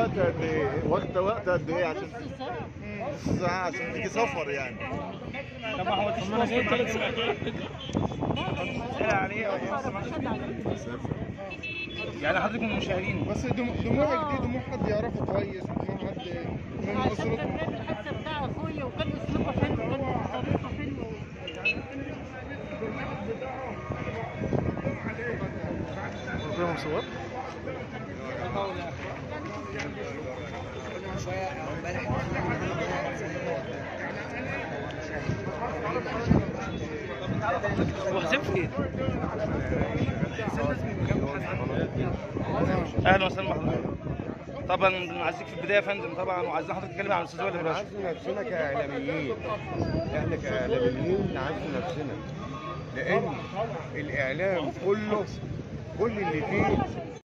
وقت قد ايه؟ وقت وقت قد ايه عشان نص ساعة نص ساعة عشان تيجي سفر يعني طب ما عملتش انا جاي ثلاث ساعات اسئله عليه او يعني حضرتك من المشاهدين بس دم- دموعك دي دموع حد يعرفه كويس ودموع حد من عشان اسرته كان جايب الحادثة بتاع اخويا وكان اسلوبه حلو وكان طريقته حلوه فيهم صور؟ هو حسين فين؟ اهلا وسهلا بحضرتك طبعا بنعزيك في البدايه يا فندم طبعا وعايزين حضرتك تتكلم عن الاستاذ وائل ابراهيم نعز نفسنا كاعلاميين احنا كاعلاميين نعز نفسنا لان الاعلام كله كل اللي فيه